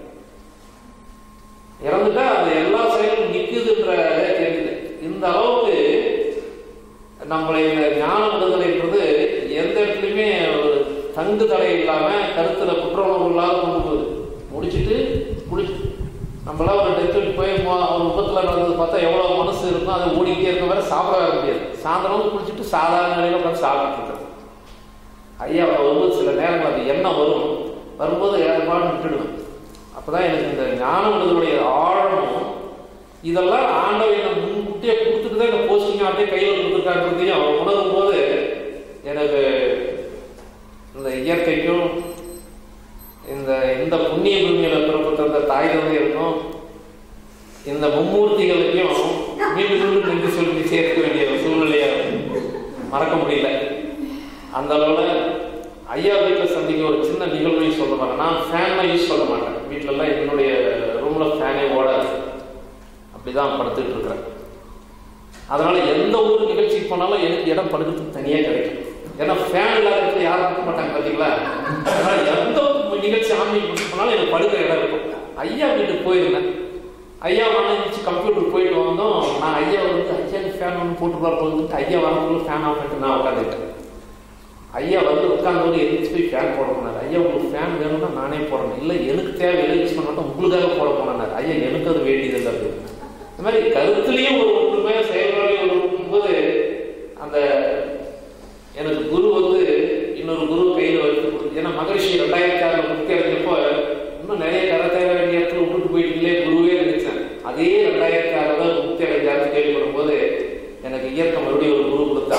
இறந்துட்டா அந்த எல்லா செயலும் நிக்குதுன்ற தெரியுது இந்த அளவுக்கு நம்மளை இந்த ஞான விடுதலைன்றது எந்த இடத்துலையுமே ஒரு தங்கு தடை இல்லாம கருத்துல குற்றவுணர்வு இல்லாத கொண்டு போகுது முடிச்சுட்டு குளிச்சு நம்மளாம் ஒரு டெத்து போய் மொ- ஒரு விபத்துல நடந்தது பார்த்தா எவ்வளவு மனசு இருக்கும் அதை ஓடிக்கிட்டே இருக்க வரை சாப்பிட வர முடியாது சாயந்தரம் வந்து குளிச்சுட்டு சாதாரண நிலையில உட்காந்து சாப்பிட்டு இருக்கிறது ஐயா வரும்போது சில நேரங்கள் அது எண்ணம் வரும் வரும்போது ஏற்பாடு விட்டுடுவேன் அப்பதான் எனக்கு இந்த ஞான விடுதலுடைய ஆழமும் இதெல்லாம் ஆண்டவை நம்ம முன்கூட்டியே கொடுத்துட்டு தான் இந்த போஸ்டிங் அப்படியே கையில் கொடுத்துருக்கான்றதையும் அவன் உணரும் போது எனக்கு இந்த இயற்கைக்கும் இந்த இந்த புண்ணிய பூமியில பிறப்பட்ட இந்த தாய் தந்தையருக்கும் இந்த மும்மூர்த்திகளுக்கும் மீண்டும் மீண்டும் நன்றி சொல்லி சேர்க்க வேண்டிய ஒரு சூழ்நிலையை மறக்க முடியல அந்த அளவுல ஐயா வீட்டில் சந்திக்க ஒரு சின்ன நிகழ்வையும் சொல்ல மாட்டேன் நான் ஃபேன்லாம் யூஸ் பண்ண மாட்டேன் வீட்டிலலாம் என்னுடைய ரூம்ல ஃபேனே ஓடாது அப்படிதான் படுத்துட்டு இருக்கிறேன் அதனால எந்த ஒரு நிகழ்ச்சிக்கு போனாலும் எனக்கு இடம் படுக்கிறதுக்கு தனியா கிடைக்கும் ஏன்னா ஃபேன் இல்லாத இடத்துல யாரும் இருக்க மாட்டாங்க பாத்தீங்களா அதனால எந்த ஒரு நிகழ்ச்சி ஆன்மீக நிகழ்ச்சி போனாலும் எனக்கு படுக்கிற இடம் இருக்கும் ஐயா வீட்டுக்கு போயிருந்தேன் ஐயா மனைவிச்சு கம்ப்யூட்டர் போயிட்டு வந்தோம் நான் ஐயா வந்து ஐயா ஃபேன் ஒன்று போட்டு போகிறப்ப ஐயா வரக்குள்ள ஃபேன் ஆஃப் பண்ணிட்டு நான் உட்காந்துட்டேன் ஐயா வந்து உட்காந்து எதிர்த்து போய் ஃபேன் போட போனார் ஐயா உங்களுக்கு ஃபேன் வேணும்னா நானே போடணும் இல்லை எனக்கு தேவையில்லை யூஸ் பண்ண மாட்டோம் உங்களுக்காக போட போனார் ஐயா எனக்கு அது வேண்டியதில்லை அப்படின்னு இந்த மாதிரி கருத்துலேயும் ஒரு ஒற்றுமை செயல்பாடு ஒரு போது அந்த எனக்கு குரு வந்து இன்னொரு குரு கையில் வைத்து கொடுத்து ஏன்னா மகரிஷி ரெண்டாயிரத்தி ஆறுல முக்தி அடைஞ்சப்போ இன்னும் நிறைய கதை தேவை வேண்டிய இடத்துல விட்டுட்டு போயிட்டீங்களே குருவே நினைச்சேன் அதே ரெண்டாயிரத்தி ஆறுல தான் முக்தி அடைஞ்சாருன்னு கேள்விப்படும் போது எனக்கு இயற்கை மறுபடியும் ஒரு குரு கொடுத்தார்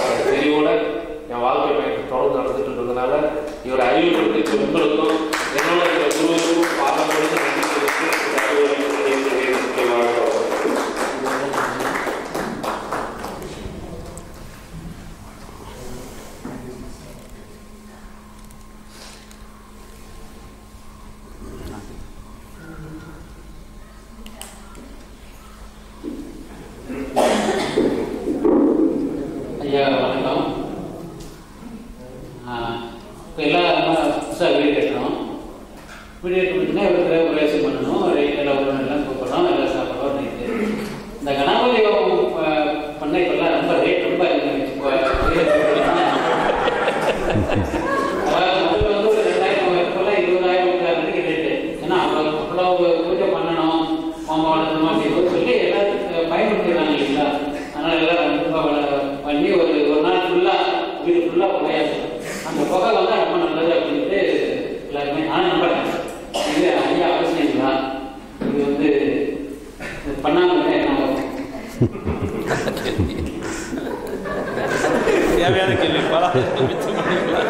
பண்ணாமல் இருந்தா என்ன ஆகும் தேவையான கேள்வி பல மிச்சம் பண்ணிக்கலாம்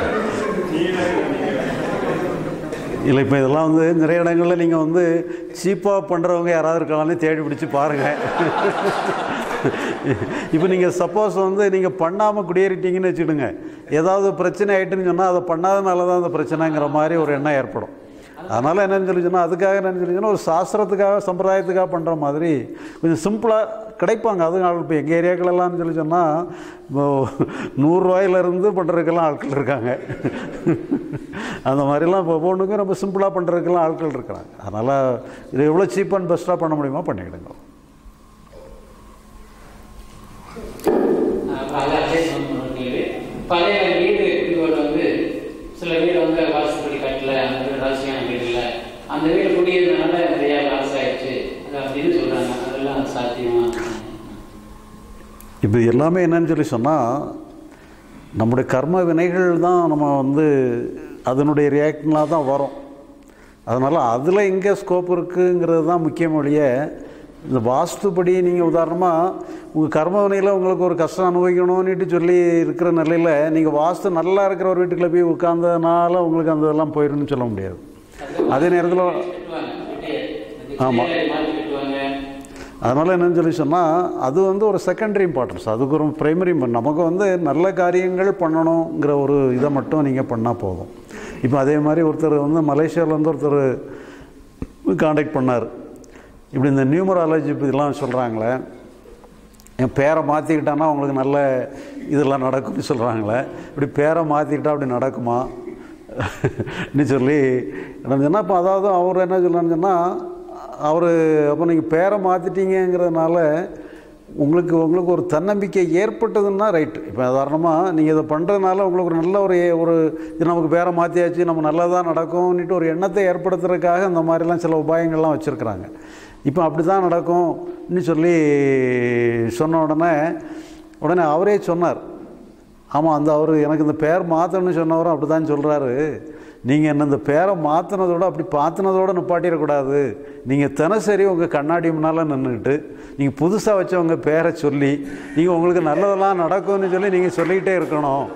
இல்லை இப்போ இதெல்லாம் வந்து நிறைய இடங்களில் நீங்கள் வந்து சீப்பாக பண்ணுறவங்க யாராவது இருக்கலாம்னு தேடி பிடிச்சி பாருங்கள் இப்போ நீங்கள் சப்போஸ் வந்து நீங்கள் பண்ணாமல் குடியேறிட்டீங்கன்னு வச்சுடுங்க ஏதாவது பிரச்சனை ஆகிட்டுன்னு சொன்னால் அதை பண்ணாதனால தான் அந்த பிரச்சனைங்கிற மாதிரி ஒரு எண்ணம் ஏற்படும் அதனால் என்னன்னு சொல்லி சொன்னால் அதுக்காக என்னன்னு சொல்லி சொன்னால் ஒரு சாஸ்திரத்துக்காக சம்பிரதாயத்துக்காக பண்ணுற மாதிரி கொஞ்சம் சிம்பிளாக கிடைப்பாங்க அதுவும் ஆள் இப்போ எங்கள் ஏரியாக்களெல்லாம் சொல்லி சொன்னால் நூறுரூவாயிலேருந்து பண்ணுறதுக்கெல்லாம் ஆட்கள் இருக்காங்க அந்த மாதிரிலாம் இப்போ ஒவ்வொன்றுக்கும் ரொம்ப சிம்பிளாக பண்ணுறதுக்கெல்லாம் ஆட்கள் இருக்கிறாங்க அதனால் இது எவ்வளோ சீப் அண்ட் பெஸ்ட்டாக பண்ண முடியுமோ பண்ணிக்கிடுங்க அப்புறம் அதை அட்ஜஸ்ட் பண்ண கேள்வி பழைய வீடு குடிவோடு வந்து சில வீடு வந்து வாசுபடி கட்டல அந்த வீடு ராசியான வீடு இல்லை அந்த வீடு குடியிருந்தனால நிறையா லாஸ் ஆயிடுச்சு அது அப்படின்னு சொல்றாங்க அதெல்லாம் சாத்தியமா இப்போ எல்லாமே என்னன்னு சொல்லி சொன்னால் நம்முடைய கர்ம வினைகள் தான் நம்ம வந்து அதனுடைய ரியாக்ஷனாக தான் வரும் அதனால் அதில் எங்கே ஸ்கோப் இருக்குங்கிறது தான் முக்கியம் ஒழிய இந்த வாஸ்துபடி நீங்கள் உதாரணமாக உங்கள் கர்ம வினையில் உங்களுக்கு ஒரு கஷ்டம் அனுபவிக்கணும்னுட்டு சொல்லி இருக்கிற நிலையில் நீங்கள் வாஸ்து நல்லா இருக்கிற ஒரு வீட்டுக்குள்ளே போய் உட்கார்ந்ததுனால உங்களுக்கு அந்த இதெல்லாம் போயிருன்னு சொல்ல முடியாது அதே நேரத்தில் கட்டுவாங்க வீட்டையே. அது ஆமா. கீழே மாத்தி கட்டுவாங்க அதனால் என்னன்னு சொல்லி சொன்னால் அது வந்து ஒரு செகண்டரி இம்பார்ட்டன்ஸ் அதுக்கு ஒரு ப்ரைமரி நமக்கு வந்து நல்ல காரியங்கள் பண்ணணுங்கிற ஒரு இதை மட்டும் நீங்கள் பண்ணால் போதும் இப்போ அதே மாதிரி ஒருத்தர் வந்து மலேசியாவில் வந்து ஒருத்தர் காண்டாக்ட் பண்ணார் இப்படி இந்த நியூமராலஜி இதெல்லாம் சொல்கிறாங்களே என் பேரை மாற்றிக்கிட்டான்னா உங்களுக்கு நல்ல இதெல்லாம் நடக்கும்னு சொல்கிறாங்களே இப்படி பேரை மாற்றிக்கிட்டா அப்படி நடக்குமா ன்னு சொல்லி என்ன சொன்னால் இப்போ அதாவது அவர் என்ன சொல்கிறான்னு சொன்னால் அவர் அப்போ நீங்கள் பேரை மாற்றிட்டீங்கிறதுனால உங்களுக்கு உங்களுக்கு ஒரு தன்னம்பிக்கை ஏற்பட்டதுன்னா ரைட்டு இப்போ உதாரணமாக நீங்கள் இதை பண்ணுறதுனால உங்களுக்கு ஒரு நல்ல ஒரு ஒரு இது நமக்கு பேரை மாற்றியாச்சு நம்ம நல்லதாக நடக்கும்னுட்டு ஒரு எண்ணத்தை ஏற்படுத்துறதுக்காக இந்த மாதிரிலாம் சில உபாயங்கள்லாம் வச்சுருக்குறாங்க இப்போ அப்படி தான் நடக்கும்னு சொல்லி சொன்ன உடனே உடனே அவரே சொன்னார் ஆமாம் அந்த அவர் எனக்கு இந்த பேர் மாற்றணும்னு சொன்னவரும் அப்படி தான் சொல்கிறாரு நீங்கள் என்ன இந்த பேரை மாற்றினதோட அப்படி பார்த்துனதோடு நிப்பாட்டிடக்கூடாது நீங்கள் தினசரி உங்கள் கண்ணாடி முன்னால் நின்றுக்கிட்டு நீங்கள் புதுசாக வச்ச உங்கள் பேரை சொல்லி நீங்கள் உங்களுக்கு நல்லதெல்லாம் நடக்கும்னு சொல்லி நீங்கள் சொல்லிக்கிட்டே இருக்கணும்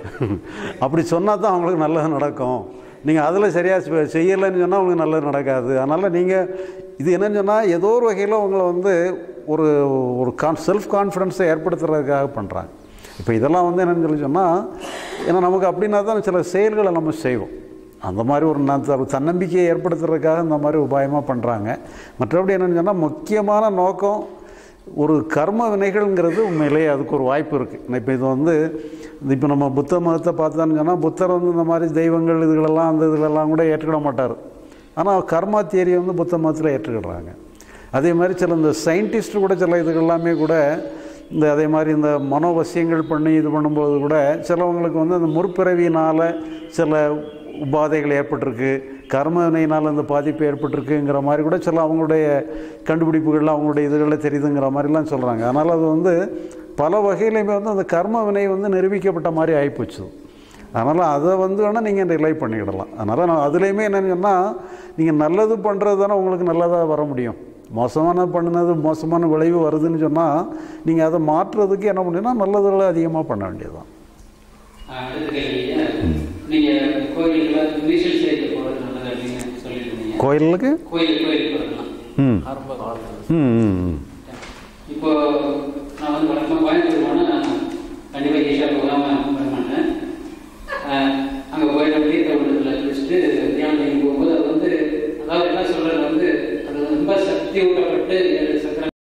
அப்படி சொன்னால் தான் அவங்களுக்கு நல்லது நடக்கும் நீங்கள் அதில் சரியாக செய்யலைன்னு சொன்னால் உங்களுக்கு நல்லது நடக்காது அதனால் நீங்கள் இது என்னன்னு சொன்னால் ஏதோ ஒரு வகையில் உங்களை வந்து ஒரு ஒரு கான் செல்ஃப் கான்ஃபிடென்ஸை ஏற்படுத்துறதுக்காக பண்ணுறாங்க இப்போ இதெல்லாம் வந்து என்னன்னு சொல்லி சொன்னால் ஏன்னா நமக்கு அப்படின்னா தான் சில செயல்களை நம்ம செய்வோம் அந்த மாதிரி ஒரு ந- த- தன்னம்பிக்கையை ஏற்படுத்துறதுக்காக இந்த மாதிரி உபாயமாக பண்ணுறாங்க மற்றபடி என்னன்னு சொன்னால் முக்கியமான நோக்கம் ஒரு கர்ம வினைகள்ங்கிறது உண்மையிலேயே அதுக்கு ஒரு வாய்ப்பு இருக்குது இப்போ இது வந்து இப்போ நம்ம புத்த மதத்தை பார்த்தோன்னு சொன்னால் புத்தர் வந்து இந்த மாதிரி தெய்வங்கள் இதுகளெல்லாம் அந்த இதுகளெல்லாம் கூட ஏற்றுக்கிட மாட்டார் ஆனால் கர்மா தியரியை வந்து புத்த மதத்தில் ஏற்றுக்கிடுறாங்க அதே மாதிரி சில இந்த சயின்டிஸ்ட் கூட சில இதுகள்லாமே கூட இந்த அதே மாதிரி இந்த மனோவசியங்கள் பண்ணி இது பண்ணும்போது கூட சிலவங்களுக்கு வந்து அந்த முற்பிறவியினால் சில உபாதைகள் ஏற்பட்டிருக்கு கர்ம வினையினால் அந்த பாதிப்பு ஏற்பட்டிருக்குங்கிற மாதிரி கூட சில அவங்களுடைய கண்டுபிடிப்புகள் அவங்களுடைய இதுகளில் தெரியுதுங்கிற மாதிரிலாம் சொல்கிறாங்க அதனால் அது வந்து பல வகையிலையுமே வந்து அந்த கர்ம வினை வந்து நிரூபிக்கப்பட்ட மாதிரி ஆகிப்போச்சு அதனால் அதை வந்து வேணால் நீங்கள் ரிலை பண்ணிக்கிடலாம் அதனால் நான் அதுலேயுமே என்னன்னு சொன்னால் நீங்கள் நல்லது பண்ணுறது தானே உங்களுக்கு நல்லதாக வர முடியும் மோசமான பண்ணினது மோசமான விளைவு வருதுன்னு சொன்னால் நீங்கள் அதை மாற்றுறதுக்கு என்ன பண்ணணும்னா நல்லதுகளை அதிகமாக பண்ண வேண்டியதுதான் அடுத்த கேள்வி நீங்க கோயிலுக்குள்ள விஷுவல் சைட்ல போறது நல்லது அப்படின்னு சொல்லிட்டு இருந்தீங்க கோயிலுக்கு கோயில் கோயிலுக்கு போறதுலாம் ம் ஆரம்ப காலத்தில் ம் ம் ம். இப்போ நான் வந்து வழக்கமாக கோயம்புத்தூர் போனால்